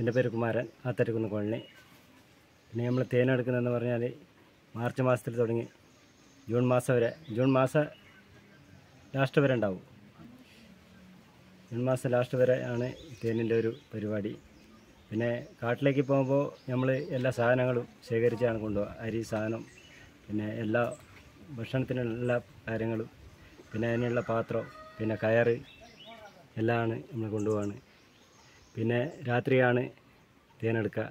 എൻ്റെ പേര് കുമാരൻ ആത്തരക്കുന്ന് കോളനി പിന്നെ നമ്മൾ തേനെടുക്കുന്നതെന്ന് പറഞ്ഞാൽ മാർച്ച് മാസത്തിൽ തുടങ്ങി ജൂൺ മാസം വരെ ജൂൺ മാസം ലാസ്റ്റ് വരെ ഉണ്ടാവും ജൂൺ മാസം ലാസ്റ്റ് വരെ ആണ് തേനിൻ്റെ ഒരു പരിപാടി പിന്നെ കാട്ടിലേക്ക് പോകുമ്പോൾ നമ്മൾ എല്ലാ സാധനങ്ങളും ശേഖരിച്ചാണ് കൊണ്ടുപോകുക അരി സാധനം പിന്നെ എല്ലാ ഭക്ഷണത്തിനുള്ള എല്ലാ കാര്യങ്ങളും പിന്നെ അതിനുള്ള പാത്രം പിന്നെ കയറ് എല്ലാമാണ് നമ്മൾ കൊണ്ടുപോവാണ് പിന്നെ രാത്രിയാണ് തേനെടുക്കുക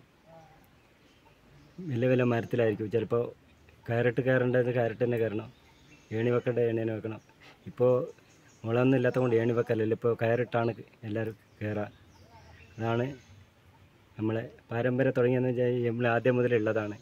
വലിയ വലിയ മരത്തിലായിരിക്കും ചിലപ്പോൾ കയറിട്ട് കയറേണ്ടത് കയറിട്ട് തന്നെ കയറണം ഏണി വെക്കേണ്ട ഏണി തന്നെ വെക്കണം ഇപ്പോൾ മുളയൊന്നും ഇല്ലാത്തത് കൊണ്ട് ഏണി വെക്കല്ലല്ലോ ഇപ്പോൾ കയറിട്ടാണ് എല്ലാവരും കയറുക അതാണ് നമ്മളെ പാരമ്പര്യം തുടങ്ങിയെന്ന് വെച്ചാൽ നമ്മൾ ആദ്യം മുതലുള്ളതാണ്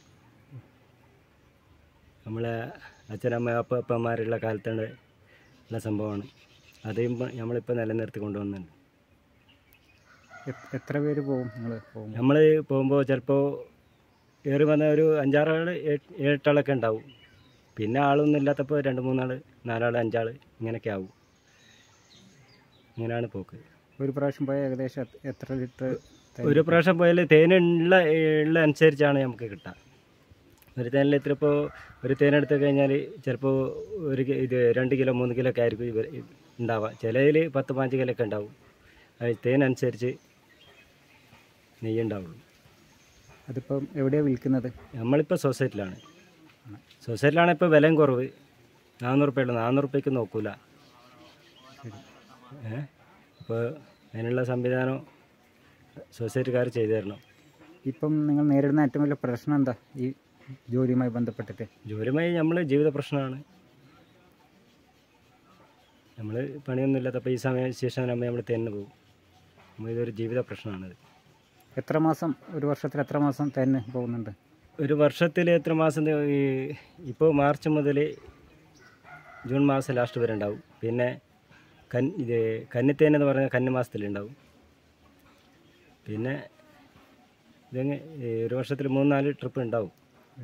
നമ്മളെ അച്ഛനമ്മ അപ്പ അപ്പന്മാരുള്ള കാലത്തുള്ള ഉള്ള സംഭവമാണ് അതും നമ്മളിപ്പോൾ നിലനിർത്തി കൊണ്ടുവന്നുണ്ട് എ- എത്ര പേര് പോകും നിങ്ങൾ പോകും നമ്മൾ പോകുമ്പോൾ ചിലപ്പോൾ ഏറി വന്ന ഒരു അഞ്ചാറാൾ ഏഴെട്ടാളൊക്കെ ഉണ്ടാവും പിന്നെ ആളൊന്നും ഇല്ലാത്തപ്പോൾ രണ്ട് മൂന്നാൾ നാലാൾ അഞ്ചാൾ ഇങ്ങനെയൊക്കെ ആവും ഇങ്ങനെയാണ് പോക്ക് ഒരു പ്രാവശ്യം പോയാൽ ഏകദേശം എത്ര- എത്ര ലിറ്റർ ഒരു പ്രാവശ്യം പോയാൽ തേനുള്ള ഉള്ള അനുസരിച്ചാണ് നമുക്ക് കിട്ടുക ഒരു തേനിൽ എത്ര ഇപ്പോൾ ഒരു തേനെടുത്ത് കഴിഞ്ഞാൽ ചിലപ്പോൾ ഒരു കി- ഇത് രണ്ട് കിലോ മൂന്ന് കിലോ ഒക്കെ ആയിരിക്കും ഇവർ ഉണ്ടാവുക ചിലതിൽ പത്ത് പതിനഞ്ച് കിലോ ഒക്കെ ഉണ്ടാവും അത് തേനനുസരിച്ച് നെയ്യ് ഉണ്ടാവുള്ളൂ അതിപ്പം എവിടെയാണ് വിൽക്കുന്നത് നമ്മളിപ്പോൾ സൊസൈറ്റിയിലാണ് സൊസൈറ്റിയിലാണ് ഇപ്പോൾ വിലയും കുറവ് നാനൂറ് റുപ്യ ഉള്ളൂ നാനൂറ് റുപ്യക്ക് നോക്കൂല ഏ അപ്പോൾ അതിനുള്ള സംവിധാനം സൊസൈറ്റിക്കാർ ചെയ്തു തരണം ഇപ്പം നിങ്ങൾ നേരിടുന്ന ഏറ്റവും വലിയ പ്രശ്നം എന്താ ഈ ജോലിയുമായി ബന്ധപ്പെട്ടിട്ട് ജോലിയുമായി നമ്മൾ ജീവിത പ്രശ്നമാണ് നമ്മൾ പണിയൊന്നും ഇല്ലാത്തപ്പോൾ ഈ സമയം ശേഷം നമ്മൾ നമ്മൾ തന്നെ പോകും നമ്മൾ ഇതൊരു ജീവിത പ്രശ്നമാണിത് എത്ര മാസം ഒരു വർഷത്തിൽ എത്ര മാസം തന്നെ പോകുന്നുണ്ട് ഒരു വർഷത്തിൽ എത്ര മാസം ത- ഈ ഇപ്പോൾ മാർച്ച് മുതൽ ജൂൺ മാസം ലാസ്റ്റ് വരെ ഉണ്ടാവും പിന്നെ കൻ ഇത് കന്നിത്തേൻ എന്ന് പറഞ്ഞാൽ കന്നി മാസത്തിലുണ്ടാവും പിന്നെ ഇതങ്ങ് ഈ ഒരു വർഷത്തിൽ മൂന്നാല് ട്രിപ്പ് ഉണ്ടാവും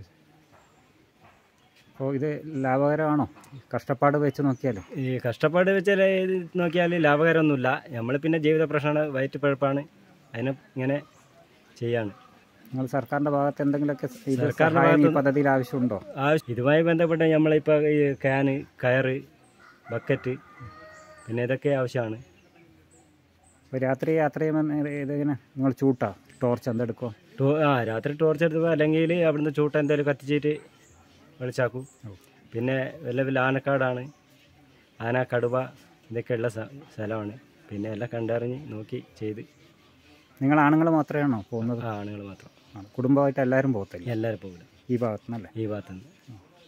അപ്പോൾ ഇത് ലാഭകരമാണോ കഷ്ടപ്പാട് വെച്ച് നോക്കിയാൽ ഈ കഷ്ടപ്പാട് വെച്ചാൽ ഇത് നോക്കിയാൽ ലാഭകരമൊന്നുമില്ല നമ്മൾ പിന്നെ ജീവിത പ്രശ്നമാണ് വയറ്റുപഴപ്പാണ് അതിനെ ഇങ്ങനെ ചെയ്യാണ് നിങ്ങൾ സർക്കാരിൻ്റെ ഭാഗത്ത് എന്തെങ്കിലുമൊക്കെ ഇത് സർക്കാരിൻ്റെ സഹായം ഈ ഭാഗത്ത് പദ്ധതിയിൽ ആവശ്യമുണ്ടോ ആവശ്യം ഇതുമായി ബന്ധപ്പെട്ട് നമ്മളിപ്പോൾ ഈ ക്യാന് കയറ് ബക്കറ്റ് പിന്നെ ഇതൊക്കെ ആവശ്യമാണ് അപ്പോൾ രാത്രി യാത്ര ചെയ്യുമ്പോൾ ഇതെങ്ങനെ നിങ്ങൾ ചൂട്ടാ ടോർച്ച് എന്തെടുക്കോ ടോ ആ രാത്രി ടോർച്ച് എടുത്ത് പോകാം അല്ലെങ്കിൽ അവിടുന്ന് ചൂട്ട എന്തെങ്കിലും കത്തിച്ചിട്ട് വെളിച്ചാക്കും പിന്നെ വല്ല വല്ല ആനക്കാടാണ് ആന കടുവ ഇതൊക്കെയുള്ള സ്ഥ- സ്ഥലമാണ് പിന്നെ എല്ലാം കണ്ടറിഞ്ഞ് നോക്കി ചെയ്ത് നിങ്ങൾ ആണുങ്ങൾ മാത്രമാണോ പോകുന്നത് ആ ആണുങ്ങൾ മാത്രം ആ, കുടുംബമായിട്ട് എല്ലാവരും പോകത്തില്ല എല്ലാവരും പോകില്ല ഈ ഭാഗത്തുനിന്നല്ലേ ഈ ഭാഗത്തുനിന്ന്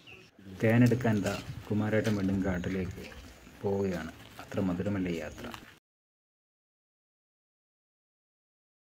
തേനെടുക്കാൻ എന്താ കുമാരേട്ടൻ വീണ്ടും കാട്ടിലേക്ക് പോവുകയാണ് അത്ര മധുരമല്ല ഈ യാത്ര